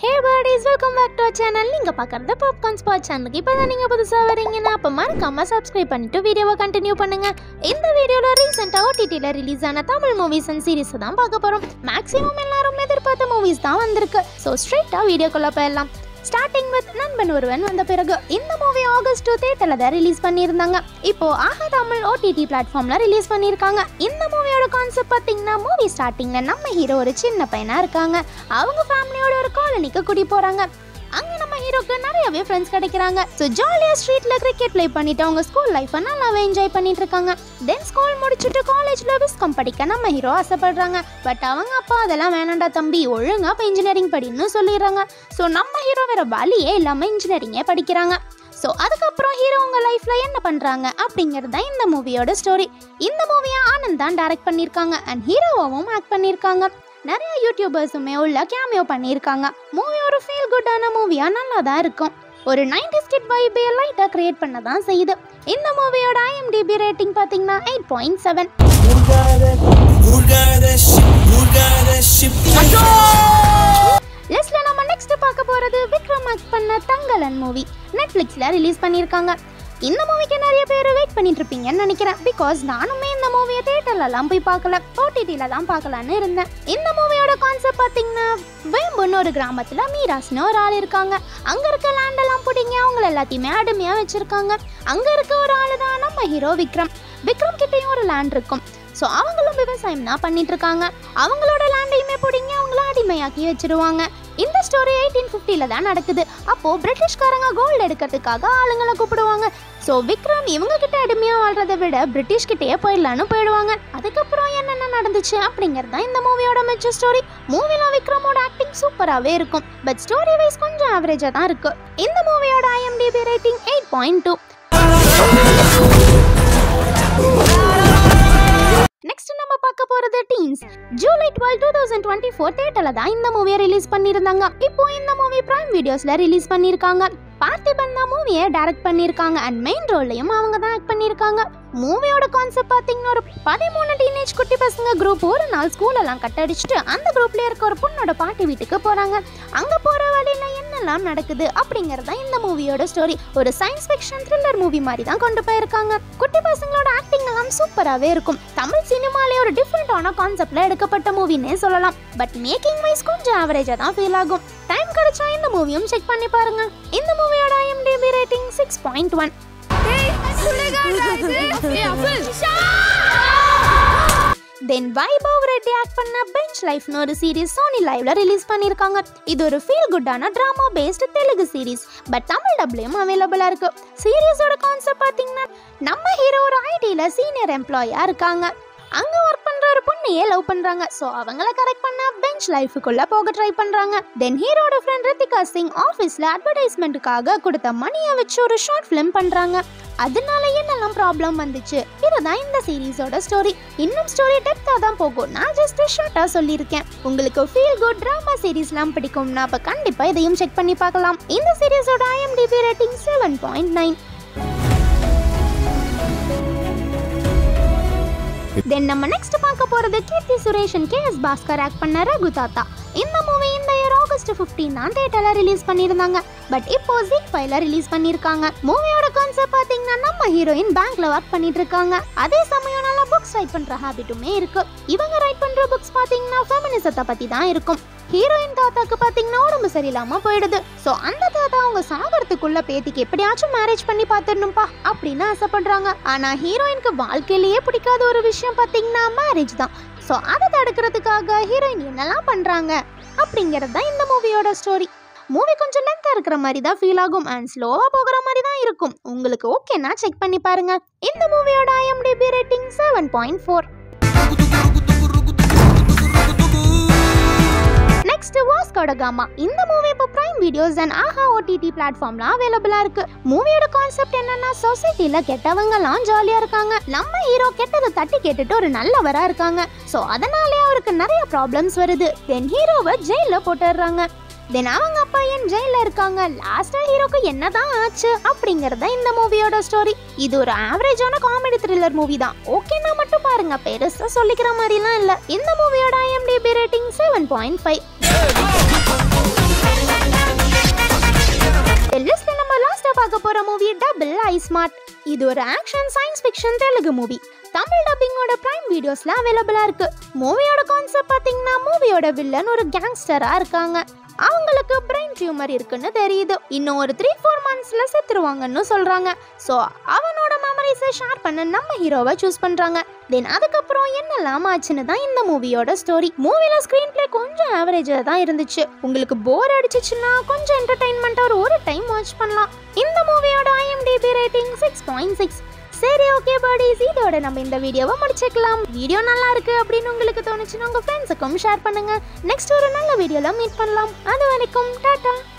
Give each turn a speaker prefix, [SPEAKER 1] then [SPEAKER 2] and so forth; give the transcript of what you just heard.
[SPEAKER 1] Hey buddies welcome back to channel நீங்கள் பார்க்குறது popcorn spot சேனலுக்கு இப்போ தான் நீங்கள் புதுசாக வரீங்கன்னா அப்போ மறக்காம சப்ஸ்கிரைப் பண்ணிட்டு வீடியோவை கண்டினியூ பண்ணுங்க இந்த வீடியோவில் ரீசெண்டாக ஓடிடியில் ரிலீஸ் ஆன தமிழ் மூவிஸ் அண்ட் சீரிஸ் தான் பார்க்க போகிறோம் மேக்ஸிமம் எல்லாரும் எதிர்பார்த்த மூவிஸ் தான் வந்திருக்கு ஸோ ஸ்ட்ரைட்டாக வீடியோக்குள்ளே போயிடலாம் ஸ்டார்டிங் வித் நண்பன் ஒருவன் வந்த பிறகு இந்த மூவி ஆகஸ்ட் டூ தேட்டரில் தான் ரிலீஸ் பண்ணியிருந்தாங்க இப்போ ஆஹா தமிழ் ஓடிடி பிளாட்ஃபார்மில் ரிலீஸ் பண்ணியிருக்காங்க இந்த மூவியோட கான்செப்ட் பார்த்தீங்கன்னா மூவி ஸ்டார்டிங்கில் நம்ம ஹீரோ ஒரு சின்ன பையனாக இருக்காங்க அவங்க ஃபேமிலியோட ஒரு காலனிக்கு குடி போகிறாங்க அங்கே நம்ம ஹீரோக்கு நிறையவே ஃப்ரெண்ட்ஸ் கிடைக்கிறாங்க ஸோ ஜாலியாக ஸ்ட்ரீட்டில் கிரிக்கெட் ப்ளே பண்ணிட்டு அவங்க ஸ்கூல் லைஃப்பை நல்லாவே என்ஜாய் பண்ணிட்டு இருக்காங்க தென் ஸ்கூல் முடிச்சுட்டு காலேஜில் விஸ்கம் படிக்க நம்ம ஹீரோ ஆசைப்படுறாங்க பட் அவங்க அப்பா அதெல்லாம் வேணாண்டா தம்பி ஒழுங்கா இப்போ இன்ஜினியரிங் படின்னு சொல்லிடுறாங்க ஸோ நம்ம ஹீரோ வேற வழியே இல்லாமல் இன்ஜினியரிங்கே படிக்கிறாங்க ஸோ அதுக்கப்புறம் ஹீரோ உங்க லைஃப்ல என்ன பண்றாங்க அப்படிங்கிறது தான் இந்த மூவியோட ஸ்டோரி இந்த மூவியை ஆனந்த் தான் டைரக்ட் பண்ணியிருக்காங்க அண்ட் ஹீரோவாவும் ஆக்ட் பண்ணியிருக்காங்க நிறைய யூடியூபர்ஸுமே உள்ள கேமியோ பண்ணியிருக்காங்க மூவி ஒரு ஃபீல் குட்டான மூவியா நல்லா தான் இருக்கும் ஒரு நைன்டி ஸ்கிட் வைபே லைட்டாக கிரியேட் பண்ண தான் செய்யுது இந்த மூவியோட ஐஎம்டிபி ரேட்டிங் பார்த்தீங்கன்னா எயிட் பாயிண்ட் செவன்
[SPEAKER 2] மூழ்காத ship, மூழ்காத ship.
[SPEAKER 1] லிஸ்ட்ல நம்ம நெக்ஸ்ட் பார்க்க போறது விக்ரம் ஆக்ட் பண்ண தங்கலன் மூவி நெட்ஃப்ளிக்ஸ்ல ரிலீஸ் பண்ணியிருக்காங்க இந்த மூவிக்கு நிறைய பேர் வெயிட் பண்ணிட்டு இருப்பீங்கன்னு நினைக்கிறேன் பிகாஸ் நானுமே இந்த மூவியை தேட்டர்லலாம் போய் பார்க்கல ஓடிடியில் தான் பார்க்கலான்னு இருந்தேன் இந்த மூவியோட கான்செப்ட் பார்த்தீங்கன்னா வேம்புன்னு ஒரு கிராமத்தில் மீராஸ்னு ஒரு ஆள் இருக்காங்க அங்கே இருக்க லேண்டெல்லாம் பிடிங்க அவங்கள எல்லாத்தையுமே அடிமையாக வச்சுருக்காங்க அங்கே இருக்க ஒரு ஆள் தான் நம்ம ஹீரோ விக்ரம் விக்ரம் கிட்டேயும் ஒரு லேண்ட் இருக்கும் ஸோ அவங்களும் விவசாயம் தான் பண்ணிட்டு இருக்காங்க அவங்களோட லேண்டையுமே பிடிங்க அவங்கள அடிமையாக்கி வச்சிருவாங்க இந்த ஸ்டோரி எயிட்டீன் ஃபிஃப்டியில் தான் நடக்குது அப்போது பிரிட்டிஷ்காரங்க கோல்டு எடுக்கிறதுக்காக ஆளுங்களை கூப்பிடுவாங்க ஸோ விக்ரம் இவங்க கிட்ட அடிமையாக வாழ்றதை விட பிரிட்டிஷ் கிட்டேயே போயிடலான்னு போயிடுவாங்க அதுக்கப்புறம் என்னென்ன நடந்துச்சு அப்படிங்கிறது தான் இந்த மூவியோட மெச்ச ஸ்டோரி மூவியில் விக்ரமோட ஆக்டிங் சூப்பராகவே இருக்கும் பட் ஸ்டோரி வைஸ் கொஞ்சம் ஆவரேஜாக தான் இருக்கு இந்த மூவியோட IMDb rating eight point two next நம்ம பார்க்க போறது teens July twelve two thousand twenty four தேட்டரில் தான் இந்த மூவியை ரிலீஸ் பண்ணியிருந்தாங்க இப்போ இந்த மூவி பிரைம் வீடியோஸ்ல ரிலீஸ் பண்ணியிருக்காங்க பார்த்திபன் தான் மூவியை டைரக்ட் பண்ணியிருக்காங்க அண்ட் மெயின் ரோல்லையும் அவங்க தான் ஆக்ட் பண்ணியிருக்காங்க மூவியோட கான்செப்ட் பார்த்தீங்கன்னா ஒரு பதிமூணு டீனேஜ் குட்டி பசங்க குரூப் ஒரு நாள் ஸ்கூல் எல்லாம் கட் அடிச்சுட்டு அந்த குரூப்ல இருக்க ஒரு பொண்ணோட பாட்டி வீட்டுக்கு போறாங்க அங்க போற வழியில என்னெல்லாம் நடக்குது அப்படிங்கறது தான் இந்த மூவியோட ஸ்டோரி ஒரு சயின்ஸ் ஃபிக்ஷன் த்ரில்லர் மூவி மாதிரி தான் கொண்டு போயிருக்காங்க குட்டி பசங்களோட ஆக்டிங் எல்லாம் சூப்பராகவே இருக்கும் தமிழ் சினிமாலே ஒரு டிஃப்ரெண்டான கான்செப்ட்ல எடுக்கப்பட்ட மூவின்னே சொல்லலாம் பட் மேக்கிங் வைஸ் கொஞ்சம் ஆவரேஜாக தான் ஃபீல் ஆகும் டைம் கிடைச்சா இந்த மூவியும் செக் பண்ணி பாருங்க இந்த மூவியோட IMDb rating six point one then Vaibhav Reddy act பண்ண பெஞ்ச் லைஃப்னு ஒரு சீரிஸ் சோனி லைவ்ல ரிலீஸ் பண்ணியிருக்காங்க இது ஒரு ஃபீல் குட்டான drama based Telugu series but Tamil டப்லையும் அவைலபிளாக இருக்கு சீரிஸோட கான்செப்ட் பார்த்தீங்கன்னா நம்ம ஹீரோ ஒரு ஐடியில் சீனியர் எம்ப்ளாயாக இருக்காங்க அங்கே ஒர்க் பண்ணுற ஒரு பொண்ணையே லவ் பண்ணுறாங்க ஸோ அவங்கள கரெக்ட் பண்ண பெஞ்ச் லைஃபுக்குள்ளே போக ட்ரை பண்ணுறாங்க தென் ஹீரோட ஃப்ரெண்ட் ரித்திகா சிங் ஆஃபீஸில் அட்வர்டைஸ்மெண்ட்டுக்காக கொடுத்த மணியை வச்சு ஒரு ஷார்ட் ஃபிலிம் பண்ணுறாங்க அதனால என்னெல்லாம் ப்ராப்ளம் வந்துச்சு இதுதான் இந்த சீரிஸோட ஸ்டோரி இன்னும் ஸ்டோரி டெப்த்தாக தான் போகும் நான் ஜஸ்ட் ஷார்ட்டாக சொல்லியிருக்கேன் உங்களுக்கு ஃபீல் குட் ட்ராமா சீரிஸ்லாம் பிடிக்கும்னா அப்போ கண்டிப்பாக இதையும் செக் பண்ணி பார்க்கலாம் இந்த சீரிஸோட IMDb rating seven point nine then நம்ம நெக்ஸ்ட் பார்க்க போறது கீர்த்தி சுரேஷன் கே எஸ் பாஸ்கர் ஆக்ட் பண்ண ரகு தாத்தா இந்த மூவி இந்த இயர் ஆகஸ்ட் 15 தான் தேட்டர்ல ரிலீஸ் பண்ணியிருந்தாங்க பட் இப்போ ஜி ஃபைவ்ல ரிலீஸ் பண்ணியிருக்காங்க மூவியோட கான்செப்ட் பார்த்தீங்கன்னா நம்ம ஹீரோயின் பேங்க்ல ஒர்க் பண்ணிட்டு இருக்காங்க அதே சமயம் நல்லா புக்ஸ் ரைட் பண்ற ஹாபிட்டுமே இருக்கு இவங்க ரைட் பண்ற புக்ஸ் பார்த்தீங்கன்னா ஃபெமினிசத்தை பத்தி தான் இருக்கும் ஹீரோயின் தாத்தாக்கு பார்த்தீங்கன்னா உடம்பு சரியில்லாம போயிடுது ஸோ அந்த தாத்தா அவங்க சாகிறதுக்குள்ள பேத்திக்கு எப்படியாச்சும் மேரேஜ் பண்ணி பார்த்துடணும்ப்பா அப்படின்னு ஆசைப்படுறாங்க ஆனா ஹீரோயினுக்கு வாழ்க்கையிலேயே பிடிக்காத ஒரு விஷயம் பார்த்தீங்கன்னா மேரேஜ் தான் ஸோ அதை தடுக்கிறதுக்காக ஹீரோயின் என்னெல்லாம் பண்றாங்க அப்படிங்கிறது தான் இந்த மூவியோட ஸ்டோரி மூவி கொஞ்சம் லென்த்தாக இருக்கிற மாதிரி தான் ஃபீல் ஆகும் அண்ட் ஸ்லோவாக போகிற மாதிரி தான் இருக்கும் உங்களுக்கு ஓகேனா செக் பண்ணி பாருங்க இந்த மூவியோட IMDb rating seven point four next Vasco da Gama இந்த மூவி இப்போ prime videos and Aha OTT பிளாட்ஃபார்ம்ல அவைலபிளா இருக்கு மூவியோட கான்செப்ட் என்னன்னா சொசைட்டில கெட்டவங்கலாம் ஜாலியா இருக்காங்க நம்ம ஹீரோ கெட்டதை தட்டி கேட்டுட்டு ஒரு நல்லவரா இருக்காங்க ஸோ அதனாலே அவருக்கு நிறைய ப்ராப்ளம்ஸ் வருது தென் ஹீரோவை ஜெயில போட்டுடுறாங்க தென் அவங்க அப்பா ஏன் ஜெயில இருக்காங்க லாஸ்டா ஹீரோக்கு என்னதான் ஆச்சு அப்படிங்கறத இந்த மூவியோட ஸ்டோரி இது ஒரு ஆவரேஜான காமெடி த்ரில்லர் மூவி தான் ஓகேனா மட்டும் பாருங்க பெருசா சொல்லிக்கிற மாதிரிலாம் இல்ல இந்த மூவியோட IMDb rating seven point five போற மூவி டபுள் ஐ ஸ்மார்ட் இது ஒரு action science fiction Telugu movie Tamil டப்பிங்கோட பிரைம் வீடியோஸ்ல அவைலபிளா இருக்கு மூவியோட கான்செப்ட் பாத்தீங்கன்னா மூவியோட வில்லன் ஒரு கேங்ஸ்டரா இருக்காங்க அவங்களுக்கு பிரெயின் டியூமர் இருக்குன்னு தெரியுது இன்னும் ஒரு த்ரீ ஃபோர் மந்த்ஸ்ல செத்துருவாங்கன்னு சொல்றாங்க ஸோ அவனோட மெமரிஸை ஷேர் பண்ண நம்ம ஹீரோவை சூஸ் பண்றாங்க தென் அதுக்கப்புறம் என்னெல்லாம் ஆச்சுன்னு தான் இந்த மூவியோட ஸ்டோரி மூவில ஸ்க்ரீன் பிளே கொஞ்சம் ஆவரேஜாக தான் இருந்துச்சு உங்களுக்கு போர் அடிச்சிச்சுன்னா கொஞ்சம் என்டர்டைன்மெண்ட்டாக ஒரு ஒரு டைம் வாட்ச் பண்ணலாம் இந்த மூவியோட IMDb rating six point six சரி ஓகே பாடிஸ் இதோட நம்ம இந்த வீடியோவை முடிச்சுக்கலாம் வீடியோ நல்லா இருக்கு அப்படின்னு உங்களுக்கு தோணுச்சுன்னா உங்க ஃப்ரெண்ட்ஸுக்கும் ஷேர் பண்ணுங்க நெக்ஸ்ட் ஒரு நல்ல வீடியோல மீட் பண்ணலாம் அது வரைக்கும் டாடா